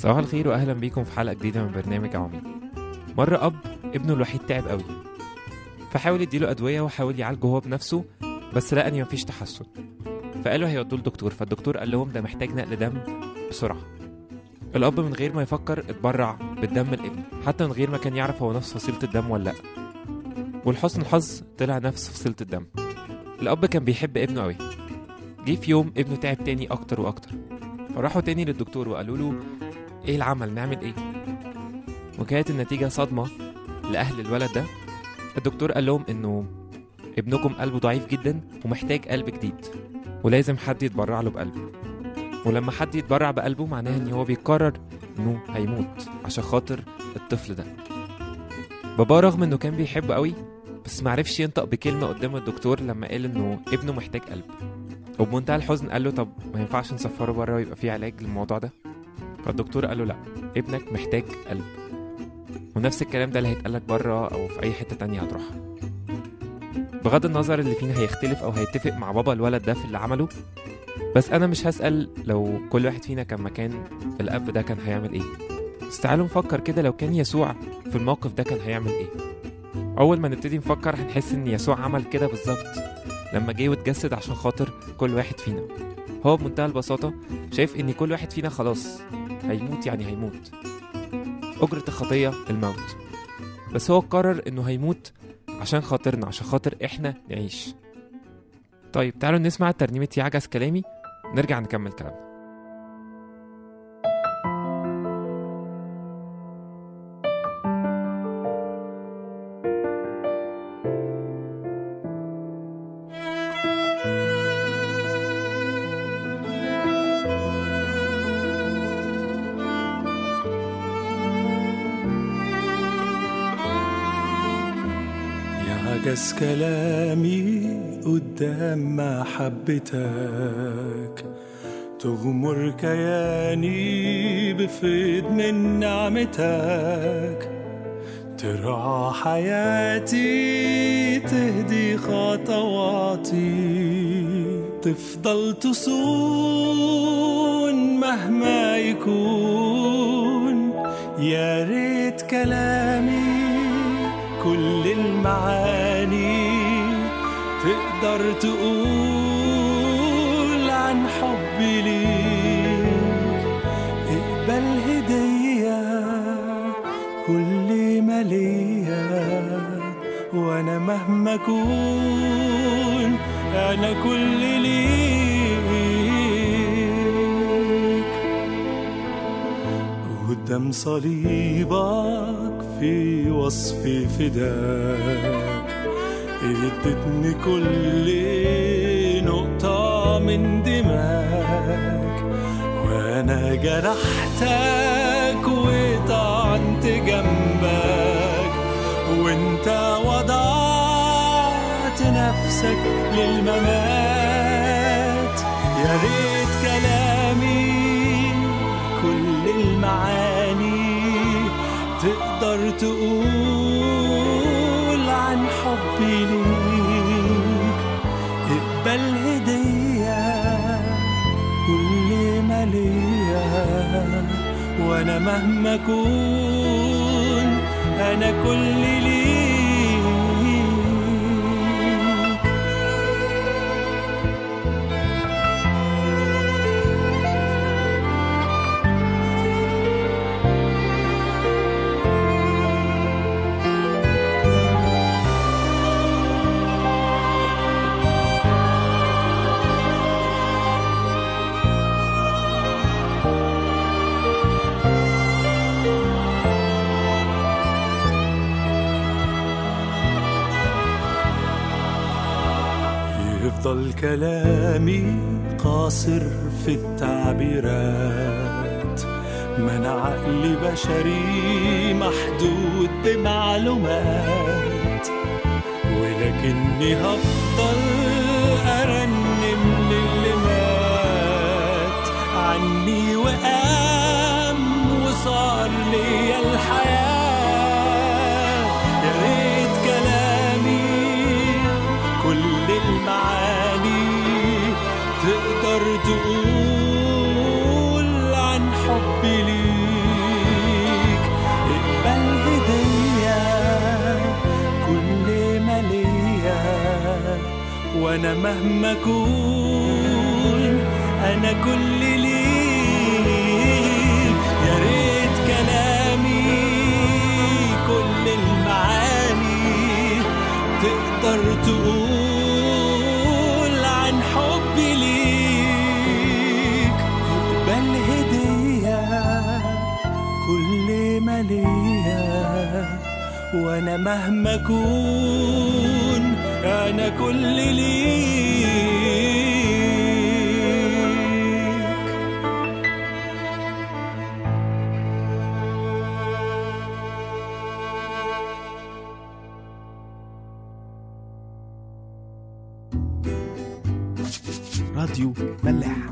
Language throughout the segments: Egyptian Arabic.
صباح الخير واهلا بيكم في حلقه جديده من برنامج عواميد مره اب ابنه الوحيد تعب قوي فحاول يديله ادويه وحاول يعالجه هو بنفسه بس لقى ان مفيش تحسن فقالوا هيودوه لدكتور فالدكتور قال لهم ده محتاج نقل دم بسرعه الاب من غير ما يفكر اتبرع بالدم الابن حتى من غير ما كان يعرف هو نفس فصيله الدم ولا لا ولحسن الحظ طلع نفس فصيله الدم الاب كان بيحب ابنه قوي جه في يوم ابنه تعب تاني اكتر واكتر فراحوا تاني للدكتور وقالوا له ايه العمل نعمل ايه وكانت النتيجة صدمة لأهل الولد ده الدكتور قال لهم إنه ابنكم قلبه ضعيف جدا ومحتاج قلب جديد ولازم حد يتبرع له بقلبه ولما حد يتبرع بقلبه معناها إن هو بيقرر إنه هيموت عشان خاطر الطفل ده بابا رغم إنه كان بيحبه قوي بس معرفش ينطق بكلمة قدام الدكتور لما قال إنه ابنه محتاج قلب وبمنتهى الحزن قال له طب ما ينفعش نسفره بره ويبقى فيه علاج للموضوع ده فالدكتور قال له لا ابنك محتاج قلب ونفس الكلام ده اللي هيتقالك بره او في اي حته تانية هتروحها بغض النظر اللي فينا هيختلف او هيتفق مع بابا الولد ده في اللي عمله بس انا مش هسأل لو كل واحد فينا كان مكان الاب ده كان هيعمل ايه بس تعالوا نفكر كده لو كان يسوع في الموقف ده كان هيعمل ايه اول ما نبتدي نفكر هنحس ان يسوع عمل كده بالظبط لما جه واتجسد عشان خاطر كل واحد فينا هو بمنتهى البساطة شايف ان كل واحد فينا خلاص هيموت يعني هيموت أجرة الخطية الموت بس هو قرر إنه هيموت عشان خاطرنا عشان خاطر إحنا نعيش طيب تعالوا نسمع ترنيمة يعجز كلامي نرجع نكمل كلامنا يعجز كلامي قدام محبتك تغمر كياني بفيض من نعمتك ترعى حياتي تهدي خطواتي تفضل تصون مهما يكون يا ريت كلامي كل المعاني تقدر تقول عن حبي ليك اقبل هدية كل ما ليا وانا مهما اكون انا كل ليك قدام صليبك في وصف فداك ادتني كل نقطة من دماك وانا جرحتك وطعنت جنبك وانت وضعت نفسك للممات يا ريت كلامي كل المعاني تقدر تقول عن حبي ليك اقبل هدية كل ما ليا وانا مهما اكون انا كل ليك يفضل كلامي قاصر في التعبيرات من عقل بشري محدود بمعلومات ولكني هفضل أرنم للي مات عني وقام وصار لي الحياة يا ريت كلامي كل المعاني تقدر تقول عن حبي ليك وانا مهما اكون انا كل ليك يا ريت كلامي كل المعاني تقدر تقول عن حبي ليك بل هدية كل ما ليا وانا مهما اكون انا كل ليك راديو ملاح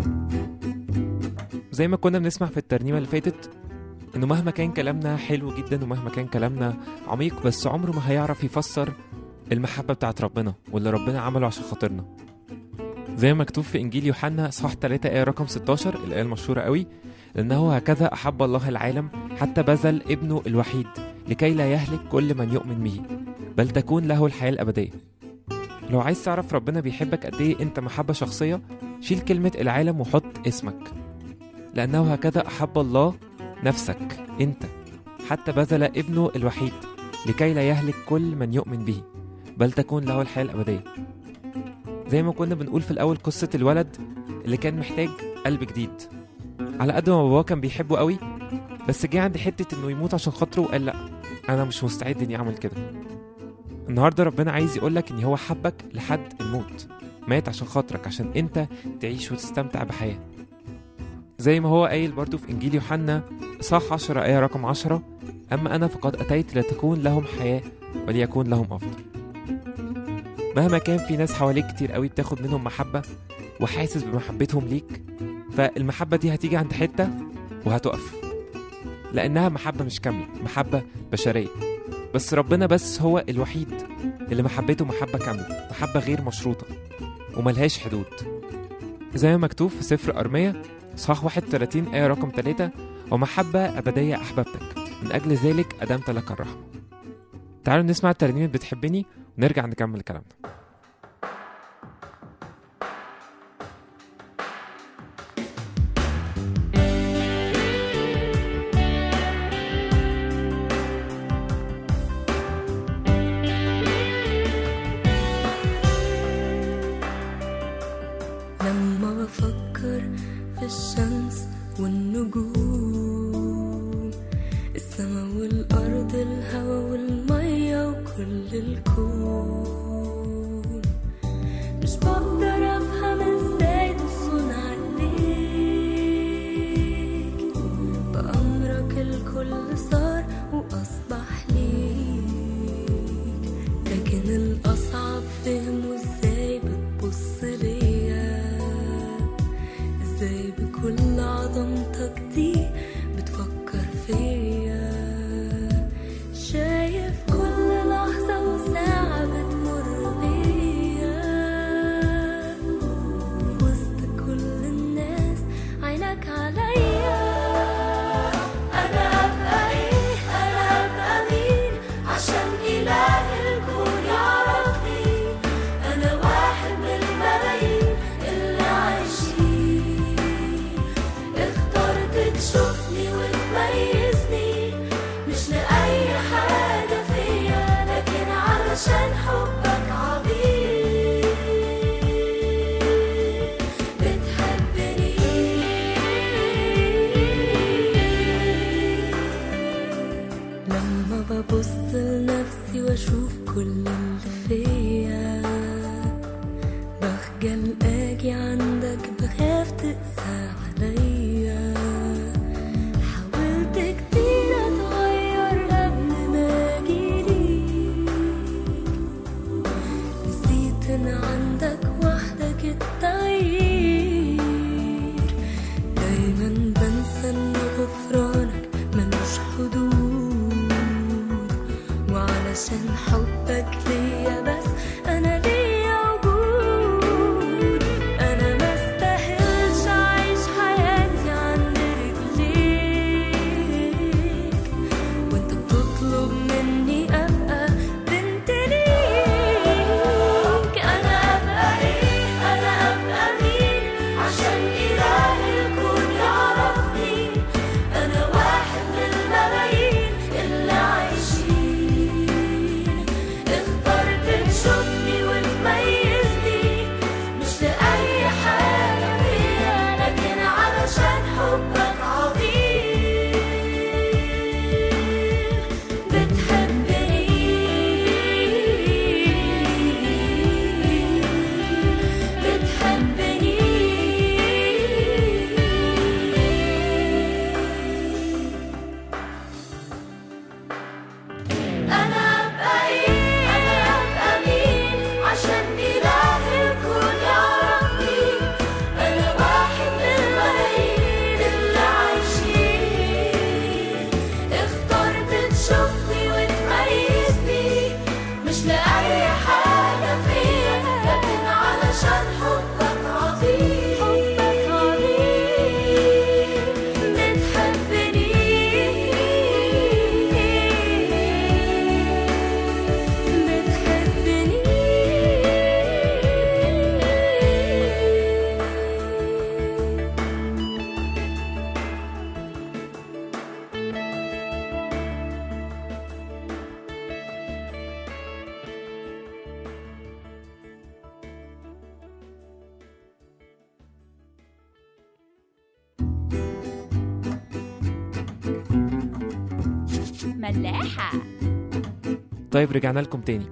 زي ما كنا بنسمع في الترنيمة اللي فاتت إنه مهما كان كلامنا حلو جدا ومهما كان كلامنا عميق بس عمره ما هيعرف يفسر المحبة بتاعت ربنا واللي ربنا عمله عشان خاطرنا زي ما مكتوب في إنجيل يوحنا إصحاح 3 آية رقم 16 الآية المشهورة قوي لأنه هكذا أحب الله العالم حتى بذل ابنه الوحيد لكي لا يهلك كل من يؤمن به بل تكون له الحياة الأبدية لو عايز تعرف ربنا بيحبك قد إيه أنت محبة شخصية شيل كلمة العالم وحط اسمك لأنه هكذا أحب الله نفسك أنت حتى بذل ابنه الوحيد لكي لا يهلك كل من يؤمن به بل تكون له الحياة الأبدية زي ما كنا بنقول في الأول قصة الولد اللي كان محتاج قلب جديد على قد ما باباه كان بيحبه قوي بس جه عند حتة إنه يموت عشان خاطره وقال لأ أنا مش مستعد إني أعمل كده النهاردة ربنا عايز يقولك إن هو حبك لحد الموت مات عشان خاطرك عشان أنت تعيش وتستمتع بحياة زي ما هو قايل برضو في إنجيل يوحنا إصحاح 10 آية رقم 10 أما أنا فقد أتيت لتكون لهم حياة وليكون لهم أفضل مهما كان في ناس حواليك كتير قوي بتاخد منهم محبة وحاسس بمحبتهم ليك فالمحبة دي هتيجي عند حتة وهتقف لأنها محبة مش كاملة محبة بشرية بس ربنا بس هو الوحيد اللي محبته محبة كاملة محبة غير مشروطة وملهاش حدود زي ما مكتوب في سفر أرمية صح 31 آية رقم 3 ومحبة أبدية أحببتك من أجل ذلك أدمت لك الرحمة تعالوا نسمع الترنيمة بتحبني ونرجع نكمل كلامنا لما بفكر في الشمس والنجوم السما والأرض الهوا والمية وكل الكون مش بقدر أفهم ازاي تصون عليك بأمرك الكل صار وأصبح ليك لكن الأصعب فهمه ازاي بتبص ليا ازاي بكل عظمتك دي بتفكر فيا شايف كل لحظة وساعة بتمر بيا في وسط كل الناس عينك عليا أنا أبقى إيه أنا أبقى مين عشان إله الكون يعرفني أنا واحد من الملايين اللي عايشين اخترت تشوفني وتميزني مش لأي حاجة فيا لكن علشان حبك عظيم بتحبني لما ببص لنفسي واشوف كل اللي فيا بخجل اجي عندك بخاف تقسى عليا حاولت كتير اتغير قبل ما اجيليك نسيت ان عندك وحدك التغيير دايما بنسى ان غفرانك ملوش حدود وعلشان حبك ليا بس انا ليا وجود انا ما استاهلش اعيش حياتي عند رجليك وانت بتطلب مني ابقى بنت ليك انا فلاحة طيب رجعنا لكم تاني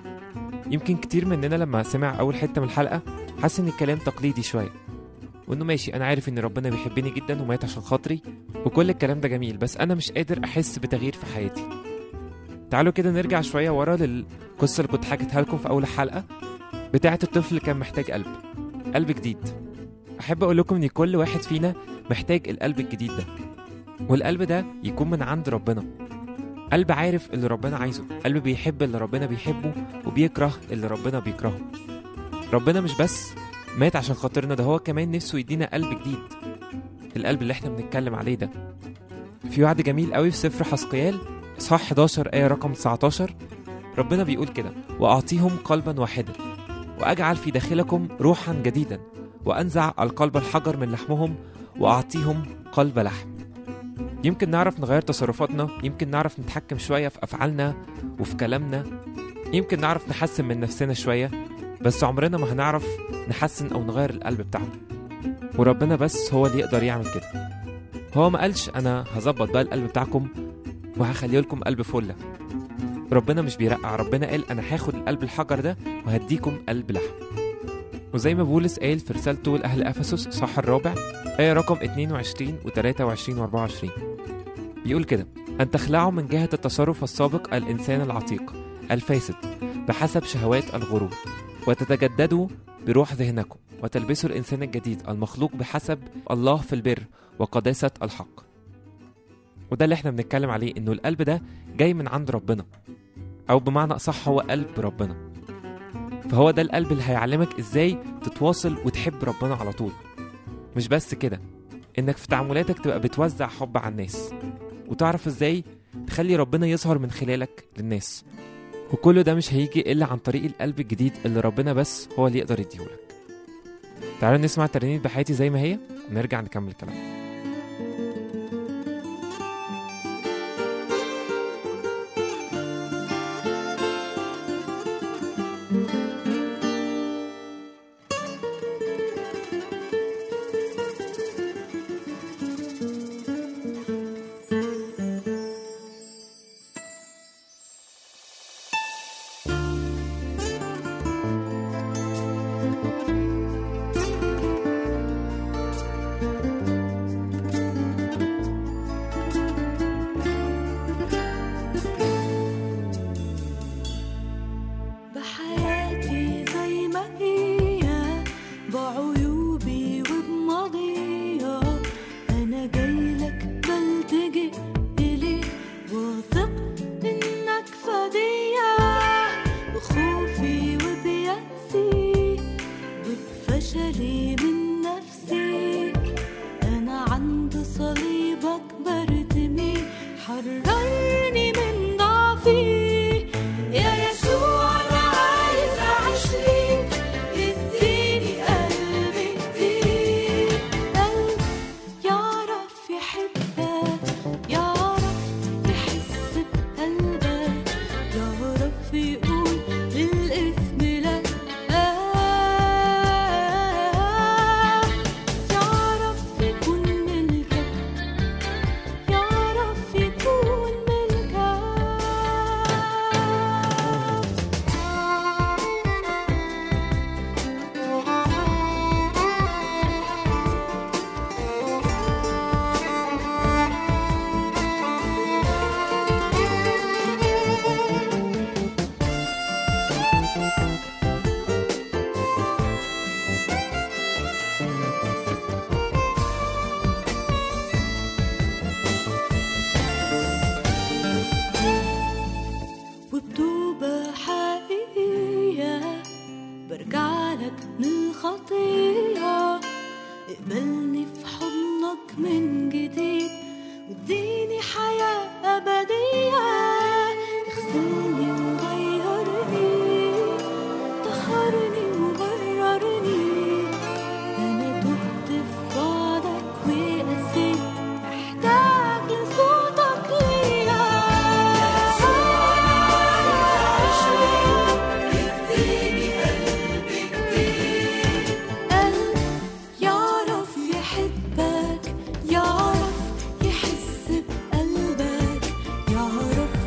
يمكن كتير مننا لما سمع أول حتة من الحلقة حس إن الكلام تقليدي شوية وإنه ماشي أنا عارف إن ربنا بيحبني جدا ومات عشان خاطري وكل الكلام ده جميل بس أنا مش قادر أحس بتغيير في حياتي تعالوا كده نرجع شوية ورا للقصة اللي كنت حكيتها لكم في أول حلقة بتاعة الطفل اللي كان محتاج قلب قلب جديد أحب أقول لكم إن كل واحد فينا محتاج القلب الجديد ده والقلب ده يكون من عند ربنا قلب عارف اللي ربنا عايزه قلب بيحب اللي ربنا بيحبه وبيكره اللي ربنا بيكرهه ربنا مش بس مات عشان خاطرنا ده هو كمان نفسه يدينا قلب جديد القلب اللي احنا بنتكلم عليه ده في وعد جميل قوي في سفر حسقيال اصحاح 11 آية رقم 19 ربنا بيقول كده وأعطيهم قلبا واحدا وأجعل في داخلكم روحا جديدا وأنزع القلب الحجر من لحمهم وأعطيهم قلب لحم يمكن نعرف نغير تصرفاتنا يمكن نعرف نتحكم شوية في أفعالنا وفي كلامنا يمكن نعرف نحسن من نفسنا شوية بس عمرنا ما هنعرف نحسن أو نغير القلب بتاعنا وربنا بس هو اللي يقدر يعمل كده هو ما قالش أنا هظبط بقى القلب بتاعكم وهخليه لكم قلب فلة ربنا مش بيرقع ربنا قال أنا هاخد القلب الحجر ده وهديكم قلب لحم وزي ما بولس قال في رسالته لأهل أفسس صح الرابع آية رقم 22 و 23 و 24 بيقول كده أن تخلعوا من جهة التصرف السابق الإنسان العتيق الفاسد بحسب شهوات الغرور وتتجددوا بروح ذهنكم وتلبسوا الإنسان الجديد المخلوق بحسب الله في البر وقداسة الحق وده اللي احنا بنتكلم عليه انه القلب ده جاي من عند ربنا او بمعنى اصح هو قلب ربنا فهو ده القلب اللي هيعلمك ازاي تتواصل وتحب ربنا على طول مش بس كده انك في تعاملاتك تبقى بتوزع حب على الناس وتعرف ازاي تخلي ربنا يظهر من خلالك للناس وكل ده مش هيجي الا عن طريق القلب الجديد اللي ربنا بس هو اللي يقدر يديهولك تعالوا نسمع ترنيمة بحياتي زي ما هي ونرجع نكمل كلامنا بحياتي زي ما هي بعيوبي وبماضيها أنا جايلك بلتجئ إليك واثق إنك فدية بخوفي وبيأسي وبفشلي من نفسي أنا عند صليبك برتمي حررني من ضعفي يا يسوع أنا عايز أعيش ليك اديني قلب جديد قلب يعرف يحبك يعرف يحس بقلبك يعرف يقول للإثم لا يعرف يكون ملكك يعرف يكون ملكك وبتوبة حقيقية برجع لك من الخطية اقبلني في حضنك من جديد واديني حياة أبدية اغسلني وغيرني طهرني وبررني أنا تهت في بعدك وقسيت محتاج لصوتك ليا قلب يعرف يحبك يعرف يحس بقلبك يعرف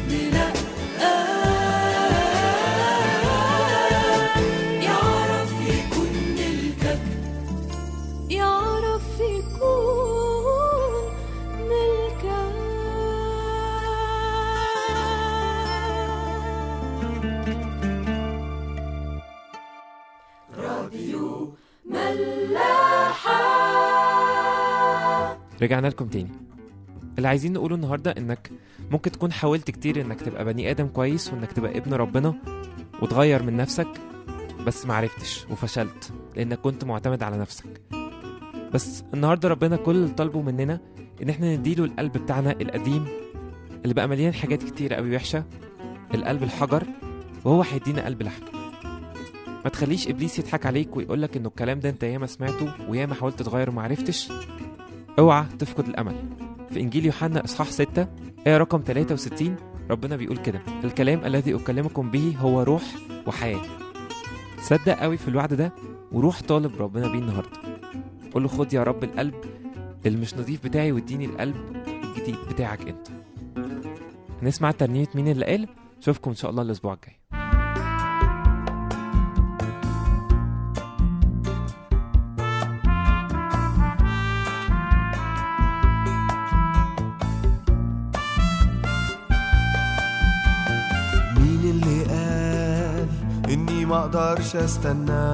منقاه يعرف يكون ملكك يعرف يكون ملكك راديو ملاحة رجعنا لكم تاني اللي عايزين نقوله النهارده انك ممكن تكون حاولت كتير انك تبقى بني ادم كويس وانك تبقى ابن ربنا وتغير من نفسك بس معرفتش وفشلت لانك كنت معتمد على نفسك بس النهارده ربنا كل اللي طالبه مننا ان احنا نديله القلب بتاعنا القديم اللي بقى مليان حاجات كتير قوي وحشه القلب الحجر وهو هيدينا قلب لحم ما تخليش ابليس يضحك عليك ويقولك انه الكلام ده انت ياما سمعته وياما حاولت تغيره ومعرفتش اوعى تفقد الامل في انجيل يوحنا اصحاح 6 ايه رقم 63 ربنا بيقول كده الكلام الذي اكلمكم به هو روح وحياه صدق قوي في الوعد ده وروح طالب ربنا بيه النهارده قول له خد يا رب القلب اللي مش نظيف بتاعي واديني القلب الجديد بتاعك انت هنسمع ترنيمه مين اللي قال اشوفكم ان شاء الله الاسبوع الجاي مين اللي قال اني ما اقدرش استنى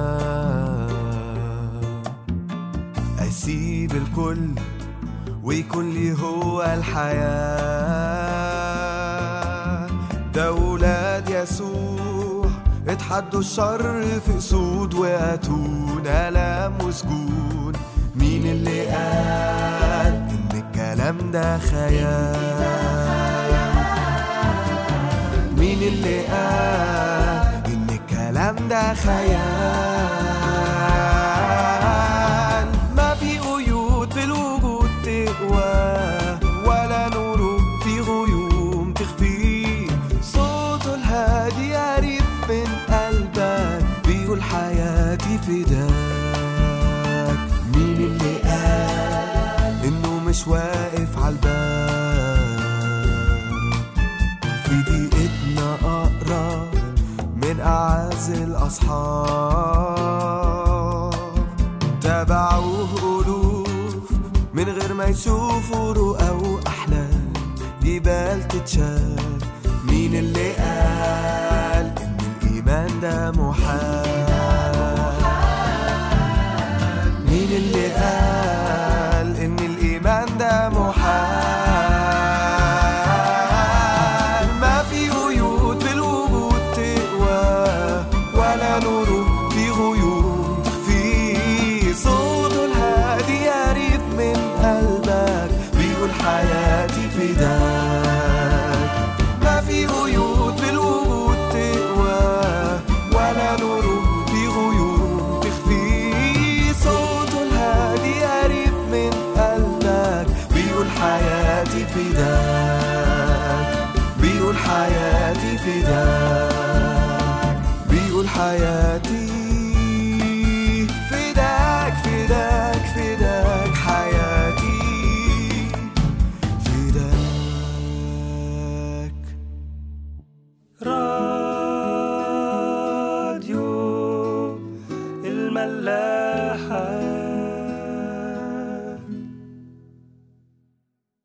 اسيب الكل ويكون لي هو الحياة ده ولاد يسوع اتحدوا الشر في اسود واتون الام وسجون مين اللي قال ان الكلام ده خيال مين اللي قال ان الكلام ده خيال ما في قيود في الوجود تقوى ولا نور في غيوم تخفي صوته الهادي قريب من قلبك بيقول حياتي فداك مين اللي قال انه مش واقف عالباب في دقيقتنا أقرب من أعز الأصحاب تابعوه ألوف من غير ما يشوفوا رؤى وأحلام جبال تتشال مين اللي قال إن الإيمان ده محال مين اللي قال إن الإيمان ده محال ما في قيود في الوجود تقوى ولا نور في غيوم تخفي صوته الهادي قريب من قلبك بيقول حياتي فداك ما في قيود في الوجود تقوى ولا نور في غيوم تخفي صوته الهادي قريب من قلبك بيقول حياتي فداك بيقول حياتي فداك بيقول حياتي فداك فداك فداك حياتي فداك راديو الملاحة